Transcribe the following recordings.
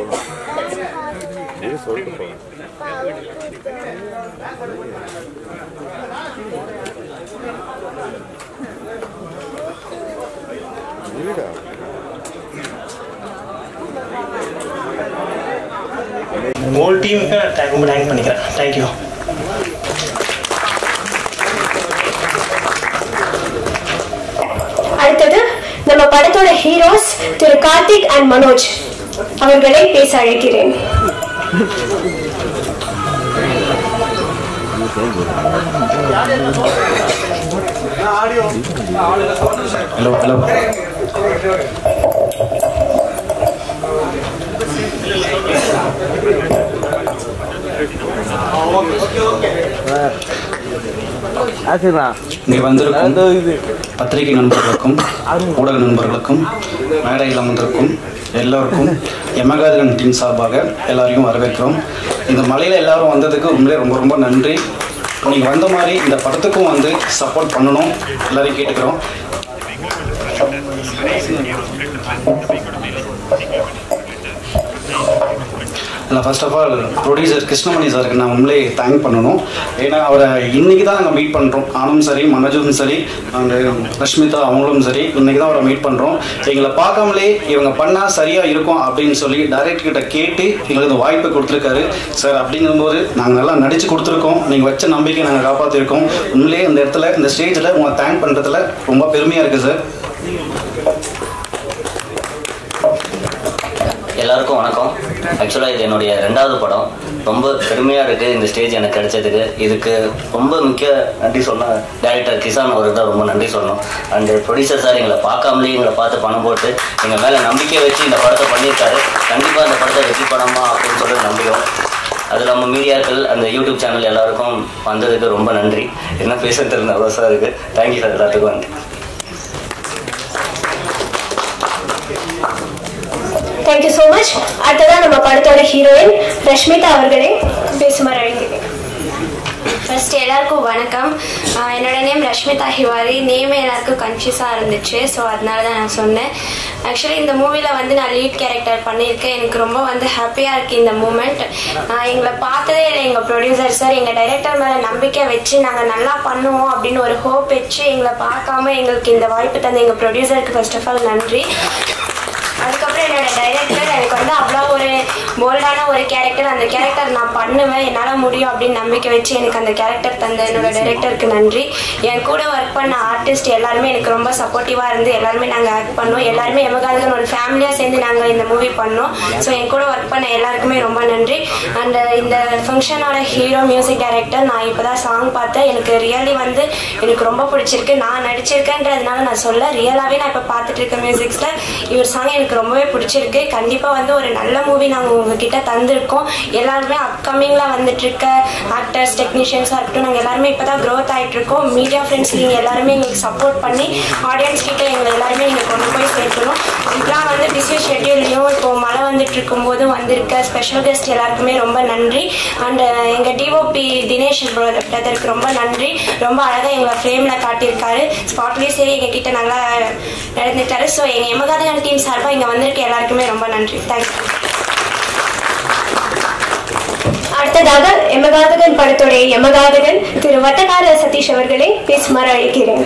போகணும் இது சொல்லிட்டு போகணும் இருடா ஹோல் டீமுக்கு நான் ரொம்ப தேங்க் பண்ணிக்கிறேன் தேங்க்யூ அடுத்தது நம்ம படத்தோட ஹீரோஸ் திரு கார்த்திக் அண்ட் மனோஜ் அவர்களை பேச அழைக்கிறேன் ஹலோ ஹலோ இங்கே வந்திருக்கும் பத்திரிகை நண்பர்களுக்கும் ஊடக நண்பர்களுக்கும் மேடையில் அமர்ந்திருக்கும் எல்லோருக்கும் எமகாதகன் டீம் சார்பாக எல்லாரையும் வரவேற்கிறோம் இந்த மலையில் எல்லாரும் வந்ததுக்கு உண்மையிலே ரொம்ப ரொம்ப நன்றி நீங்கள் வந்த மாதிரி இந்த படத்துக்கும் வந்து சப்போர்ட் பண்ணணும் எல்லாரையும் கேட்டுக்கிறோம் இல்லை first of all producer Krishnamani சாருக்கு நான் உண்மையிலே தேங்க் பண்ணணும் ஏன்னா அவரை இன்னைக்கு தான் நாங்கள் மீட் பண்ணுறோம் நானும் சரி மனோஜும் சரி அண்ட் ரஷ்மிதா அவங்களும் சரி இன்னைக்கு தான் அவரை மீட் பண்ணுறோம் எங்களை பார்க்காமலே இவங்க பண்ணால் சரியாக இருக்கும் அப்படின்னு சொல்லி டைரக்டர் கிட்ட கேட்டு எங்களுக்கு இந்த வாய்ப்பை கொடுத்துருக்காரு சார் அப்படிங்கும்போது நாங்கள் நல்லா நடிச்சு கொடுத்துருக்கோம் நீங்கள் வச்ச நம்பிக்கை நாங்கள் காப்பாற்றிருக்கோம் உண்மையிலே இந்த இடத்துல இந்த ஸ்டேஜில் உங்களை தேங்க் பண்ணுறதுல ரொம்ப பெருமையாக இருக்குது சார் எல்லாருக்கும் வணக்கம் ஆக்சுவலாக இது என்னுடைய ரெண்டாவது படம் ரொம்ப பெருமையாக இருக்குது இந்த ஸ்டேஜ் எனக்கு கிடைச்சதுக்கு இதுக்கு ரொம்ப முக்கிய நன்றி சொன்ன டேரக்டர் கிசான் அவருக்கு தான் ரொம்ப நன்றி சொல்லணும் அண்ட் ப்ரொடியூசர் சார் எங்களை பார்க்காமலே எங்களை பார்த்து பணம் போட்டு எங்கள் மேலே நம்பிக்கை வச்சு இந்த படத்தை பண்ணியிருக்காரு கண்டிப்பாக இந்த படத்தை வெற்றி படமா அப்படின்னு சொல்லி நம்பிக்கோம் அது நம்ம மீடியாக்கள் அந்த யூடியூப் சேனல் எல்லாருக்கும் வந்ததுக்கு ரொம்ப நன்றி என்ன பேச தெரியல அவசரம் இருக்குது தேங்க்யூ சார் எல்லாத்துக்கும் நன்றி தேங்க்யூ ஸோ மச் அடுத்ததா நம்ம படத்தோட ஹீரோயின் ரஷ்மிதா அவர்களை பேசுமாறு அழைக்கிறேன் ஃபர்ஸ்ட் எல்லாருக்கும் வணக்கம் ஆஹ் என்னோட நேம் ரஷ்மிதா ஹிவாரி நேம் எல்லாருக்கும் கன்ஃபியூஸாக இருந்துச்சு ஸோ அதனால தான் நான் சொன்னேன் ஆக்சுவலி இந்த மூவியில் வந்து நான் லீட் கேரக்டர் பண்ணியிருக்கேன் எனக்கு ரொம்ப வந்து ஹாப்பியாக இருக்குது இந்த மூமெண்ட் எங்களை பார்த்ததே இல்லை எங்கள் ப்ரொடியூசர் சார் எங்கள் டைரக்டர் மேலே நம்பிக்கை வச்சு நாங்கள் நல்லா பண்ணுவோம் அப்படின்னு ஒரு ஹோப் வச்சு எங்களை பார்க்காம எங்களுக்கு இந்த வாய்ப்பு தந்த எங்கள் ப்ரொடியூசருக்கு ஃபர்ஸ்ட் ஆஃப் ஆல் நன்றி அதுக்கப்புறம் என்னோட டைரக்டர் எனக்கு வந்து அவ்வளோ ஒரு போல்டான ஒரு கேரக்டர் அந்த கேரக்டர் நான் பண்ணுவேன் என்னால் முடியும் அப்படின்னு நம்பிக்கை வச்சு எனக்கு அந்த கேரக்டர் தந்த என்னோட டைரக்டருக்கு நன்றி என் கூட ஒர்க் பண்ண ஆர்டிஸ்ட் எல்லாருமே எனக்கு ரொம்ப சப்போர்ட்டிவாக இருந்து எல்லாருமே நாங்கள் ஆக்ட் பண்ணோம் எல்லாருமே எமகாதகன் ஒரு ஃபேமிலியாக சேர்ந்து நாங்கள் இந்த மூவி பண்ணோம் ஸோ என் கூட ஒர்க் பண்ண எல்லாருக்குமே ரொம்ப நன்றி அண்ட் இந்த ஃபங்க்ஷனோட ஹீரோ மியூசிக் டைரக்டர் நான் இப்போ தான் சாங் பார்த்தேன் எனக்கு ரியலி வந்து எனக்கு ரொம்ப பிடிச்சிருக்கு நான் நடிச்சிருக்கேன்றதுனால நான் சொல்ல ரியலாகவே நான் இப்போ பார்த்துட்டு இருக்க மியூசிக்ஸில் இவர் சாங் எனக்கு ரொம்பவே பிடிச்சிருக்கு கண்டிப்பாக வந்து ஒரு நல்ல மூவி நாங்கள் உங்ககிட்ட தந்திருக்கோம் எல்லாருமே அப்கமிங்கில் வந்துட்டு இருக்க ஆக்டர்ஸ் டெக்னீஷியன்ஸாக இருக்கட்டும் நாங்கள் எல்லாருமே இப்போ தான் க்ரோத் ஆகிட்டு இருக்கோம் மீடியா ஃப்ரெண்ட்ஸ் நீங்கள் எல்லாருமே எங்களுக்கு சப்போர்ட் பண்ணி ஆடியன்ஸ் கிட்ட எங்களை எல்லாருமே நீங்கள் கொண்டு போய் சேர்க்கணும் இதெல்லாம் வந்து பிஸி ஷெட்யூல்லையும் இப்போ மழை வந்துட்டு இருக்கும்போது வந்திருக்க ஸ்பெஷல் கெஸ்ட் எல்லாருக்குமே ரொம்ப நன்றி அண்ட் எங்கள் டிஓபி தினேஷ் பிரதருக்கு ரொம்ப நன்றி ரொம்ப அழகாக எங்களை ஃப்ரேமில் காட்டியிருக்காரு ஸ்பாட்லேயும் சரி எங்கள் கிட்ட நல்லா நடந்துட்டாரு ஸோ எங்கள் எமகாதகன் டீம் சார்பாக இங்கே வந்திருக்க எல்லாருக்குமே ரொம்ப நன்றி தேங்க்யூ அடுத்ததாக எமகாதகன் படத்துடைய எமகாதகன் திரு வட்டக்கார சதீஷ் அவர்களை பேசுமாறு அழைக்கிறேன்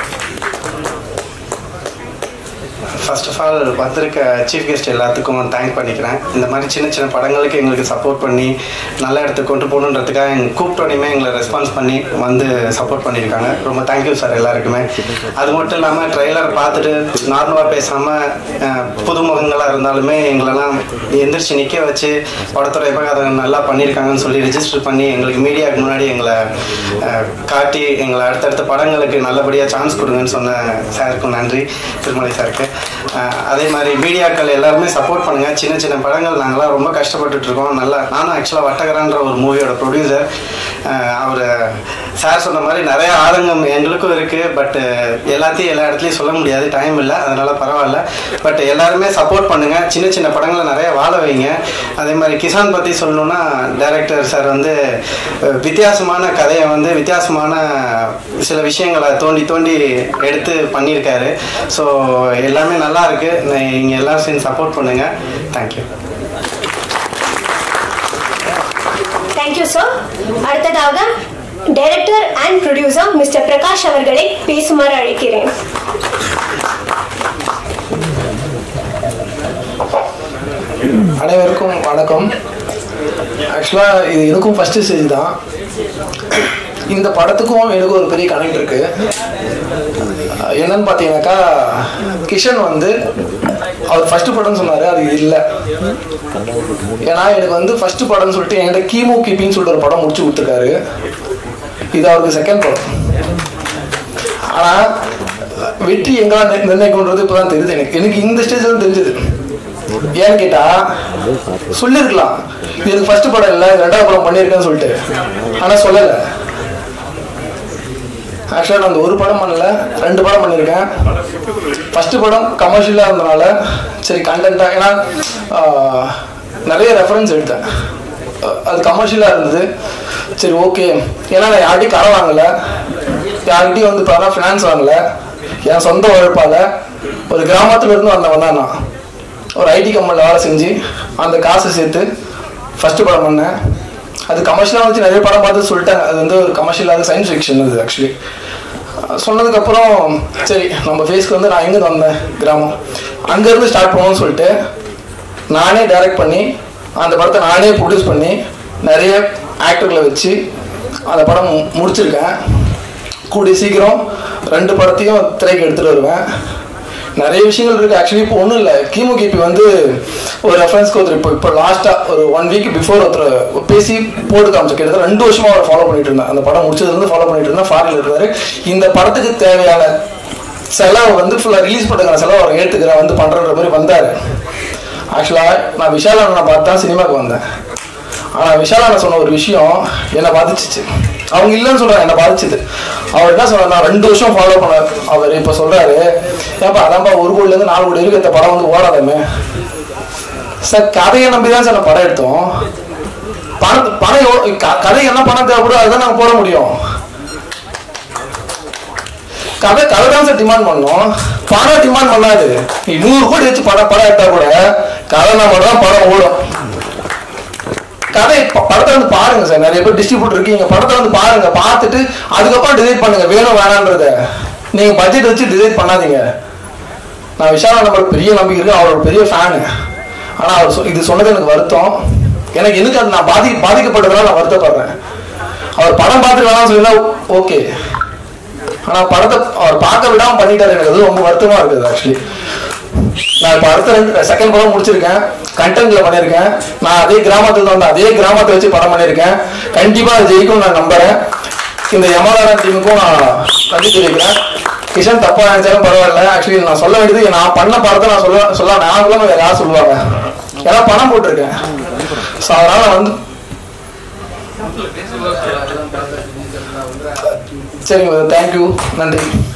ஃபர்ஸ்ட் ஆஃப் ஆல் வந்திருக்க சீஃப் கெஸ்ட் எல்லாத்துக்கும் தேங்க் பண்ணிக்கிறேன் இந்த மாதிரி சின்ன சின்ன படங்களுக்கு எங்களுக்கு சப்போர்ட் பண்ணி நல்ல இடத்துக்கு கொண்டு போகணுன்றதுக்காக எங்கள் கூப்பிட்டோனையுமே எங்களை ரெஸ்பான்ஸ் பண்ணி வந்து சப்போர்ட் பண்ணியிருக்காங்க ரொம்ப தேங்க்யூ சார் எல்லாருக்குமே அது மட்டும் இல்லாமல் ட்ரெய்லர் பார்த்துட்டு நார்மலாக பேசாமல் புதுமுகங்களாக இருந்தாலுமே எங்களெல்லாம் எந்திரிச்சு நிற்க வச்சு படத்தோட எப்போ நல்லா பண்ணியிருக்காங்கன்னு சொல்லி ரெஜிஸ்டர் பண்ணி எங்களுக்கு மீடியாவுக்கு முன்னாடி எங்களை அஹ், காட்டி எங்களை அடுத்தடுத்த படங்களுக்கு நல்லபடியாக சான்ஸ் கொடுங்கன்னு சொன்ன சாருக்கும் நன்றி திருமலை சாருக்கு அஹ், அதே மாதிரி மீடியாக்கள் எல்லாருமே சப்போர்ட் பண்ணுங்க சின்ன சின்ன படங்கள் நாங்களாம் ரொம்ப கஷ்டப்பட்டுட்டு இருக்கோம் நல்லா நானும் ஆக்சுவலாக வட்டகரான்ற ஒரு மூவியோட ப்ரொடியூசர் அவர் சார் சொன்ன மாதிரி நிறைய ஆதங்கம் எங்களுக்கும் இருக்குது பட் எல்லாத்தையும் எல்லா இடத்துலையும் சொல்ல முடியாது டைம் இல்லை அதனால பரவாயில்ல பட் எல்லாருமே சப்போர்ட் பண்ணுங்க சின்ன சின்ன படங்களை நிறைய வாழ வைங்க அதே மாதிரி கிசான் பற்றி சொல்லணும்னா டைரக்டர் சார் வந்து அஹ், வித்தியாசமான கதையை வந்து வித்தியாசமான சில விஷயங்களை தோண்டி தோண்டி எடுத்து பண்ணியிருக்காரு ஸோ எல்லாமே நல்லா இருக்கு நீங்கள் எல்லாரும் சேர்ந்து சப்போர்ட் பண்ணுங்க தேங்க்யூ தேங்க்யூ சார் அடுத்ததாக director and producer mister Prakash அவர்களை பேசுமாறு அழைக்கிறேன் அனைவருக்கும் வணக்கம் ஆக்சுவலாக இது எனக்கும் ஃபஸ்ட்டு ஸ்டேஜ் தான் இந்த படத்துக்கும் எனக்கு ஒரு பெரிய கனெக்ட் இருக்கு அஹ் என்னன்னு பார்த்தீங்கன்னாக்கா கிஷன் வந்து அவர் ஃபர்ஸ்ட் படம்னு சொன்னார் அது இல்லை ஏன்னா எனக்கு வந்து ஃபர்ஸ்ட் படம்னு சொல்லிட்டு என்கிட்ட கீமோ கீப்பின்னு சொல்லிட்டு ஒரு படம் முடிச்சு கொடுத்துருக்காரு இது அவருக்கு செகண்ட் படம் ஆனால் வெற்றி எங்கெல்லாம் நிர்- நிர்ணயிக்கும்ன்றது இப்போ தான் தெரியுது எனக்கு எனக்கு இந்த ஸ்டேஜ் தான் தெரிஞ்சது ஏன்னு கேட்டா சொல்லியிருக்கலாம் இது எனக்கு ஃபர்ஸ்ட் படம் இல்லை இது ரெண்டாவது படம் பண்ணியிருக்கேன்னு சொல்லிட்டு ஆனால் சொல்லலை ஆக்சுவலாக நான் அந்த ஒரு படம் பண்ணல ரெண்டு படம் பண்ணியிருக்கேன் ஃபர்ஸ்ட் படம் கமர்ஷியலாக இருந்தனால சரி கண்டென்ட்டாக ஏன்னா ஆஹ், நிறைய ரெஃபரன்ஸ் எடுத்தேன் அஹ், அது கமர்ஷியலாக இருந்தது சரி ஓகே ஏன்னா நான் யார்கிட்டையும் கடன் வாங்கலை யார்கிட்டையும் வந்து இப்போ ஃபினான்ஸ் வாங்கலை என் சொந்த உழைப்பால் ஒரு கிராமத்துல இருந்து வந்தவன் தான் நான் ஒரு ஐடி கம்பெனியில் வேலை செஞ்சு அந்த காசை சேர்த்து ஃபர்ஸ்ட் படம் பண்ணேன் அது கமர்ஷியலாக வச்சு நிறைய படம் பார்த்து சொல்லிட்டாங்க அது வந்து ஒரு கமர்ஷியலாக சயின்ஸ் ஃபிக்ஷன் அது ஆக்சுவலி சொன்னதுக்கப்புறம் சரி நம்ம ஃபேஸ்க்கு வந்து நான் எங்கேருந்து வந்தேன் கிராமம் அங்கேருந்து ஸ்டார்ட் பண்ணணும்னு சொல்லிட்டு நானே டைரக்ட் பண்ணி அந்த படத்தை நானே ப்ரொடியூஸ் பண்ணி நிறைய ஆக்டர்களை வச்சு அந்த படம் மு- முடிச்சிருக்கேன் கூடிய சீக்கிரம் ரெண்டு படத்தையும் திரைக்கு எடுத்துகிட்டு வருவேன் நிறைய விஷயங்கள் இருக்குது ஆக்சுவலி இப்போ ஒன்றும் இல்லை கீமோ கிபி வந்து ஒரு ரெஃபரன்ஸ்க்கு ஒருத்தர் இப்போ இப்போ லாஸ்ட்டாக ஒரு ஒன் வீக் பிஃபோர் ஒருத்தர் பேசி போட்டு காமிச்சு கிட்டத்தட்ட ரெண்டு வருஷமா அவரை ஃபாலோ பண்ணிட்டு இருந்தேன் அந்த படம் முடிச்சதுலேருந்து ஃபாலோ பண்ணிட்டு இருந்தேன் ஃபாரில் இருந்தார் இந்த படத்துக்கு தேவையான செலவு வந்து ஃபுல்லாக ரிலீஸ் பண்ணுற செலவு அவர் ஏற்றுக்கிறேன் வந்து பண்ணுறன்ற மாதிரி வந்தார் ஆக்சுவலாக நான் விஷால் அண்ணனை பார்த்து தான் சினிமாவுக்கு வந்தேன் ஆனால் விஷால் அண்ணன் சொன்ன ஒரு விஷயம் என்னை பாதிச்சிச்சு அவங்க இல்லைன்னு சொல்கிறாங்க என்னை பாதிச்சுது அவர் என்ன சொன்னார் நான் ரெண்டு வருஷம் ஃபாலோ பண்ண அவர் இப்போ சொல்கிறாரு ஏப்பா அதான்ப்பா ஒரு கோடிலேருந்து நாலு கோடி வரைக்கும் இந்த படம் வந்து ஓடாதமே சார் கதையை நம்பி தான் சார் நான் படம் எடுத்தோம் பணம் பணம் எவ்வளோ க- கதை என்ன பணம் தேவைப்படுதோ அதுதான் நாங்கள் போட முடியும் கதை கதை தான் சார் டிமாண்ட் பண்ணோம் பணம் டிமாண்ட் பண்ணாது நீ நூறு கோடி வச்சு படம் படம் எடுத்தா கூட கதை மட்டும் தான் படம் ஓடும் கதை ப- படத்தை வந்து பாருங்க சார் நிறைய பேர் டிஸ்ட்ரிபியூட்டர் இருக்கீங்க படத்தை வந்து பாருங்க பார்த்துட்டு அதுக்கப்புறம் டிசைட் பண்ணுங்க வேணும் வேணான்றத நீங்க பட்ஜெட் வச்சு டிசைட் பண்ணாதீங்க நான் விஷால நம்மளுக்கு பெரிய நம்பிக்கை இருக்கு அவரோட பெரிய ஃபேனு ஆனா அவர் சொ- இது சொன்னது எனக்கு வருத்தம் எனக்கு எனக்கு அது நான் பாதி பாதிக்கப்பட்டதுனால நான் வருத்தப்படுறேன் அவர் படம் பார்த்துட்டு வேணாம்னு சொல்லினா ஓகே ஆனா படத்தை அவர் பார்க்க விடாம பண்ணிட்டாரு எனக்கு அது ரொம்ப வருத்தமா இருக்குது ஆக்சுவலி நான் இப்போ அடுத்த ரெண்டு செகண்ட் படம் முடிச்சிருக்கேன் கண்டென்ட்ல பண்ணியிருக்கேன் நான் அதே கிராமத்துல தான் வந்தேன் அதே கிராமத்தை வச்சு படம் பண்ணியிருக்கேன் கண்டிப்பா அது ஜெயிக்கும் நான் நம்புறேன் இந்த யமதாரன் டீமுக்கும் நான் நன்றி தெரிவிக்கிறேன் கிஷன் தப்பா நினைச்சாலும் பரவாயில்ல ஆக்சுவலி நான் சொல்ல வேண்டியது நான் பண்ண படத்தை நான் சொல்ல சொல்ல நான் சொல்ல வேற யார் சொல்லுவாங்க ஏன்னா பணம் போட்டிருக்கேன் ஸோ அதனால வந்து சரிங்க தேங்க்யூ நன்றி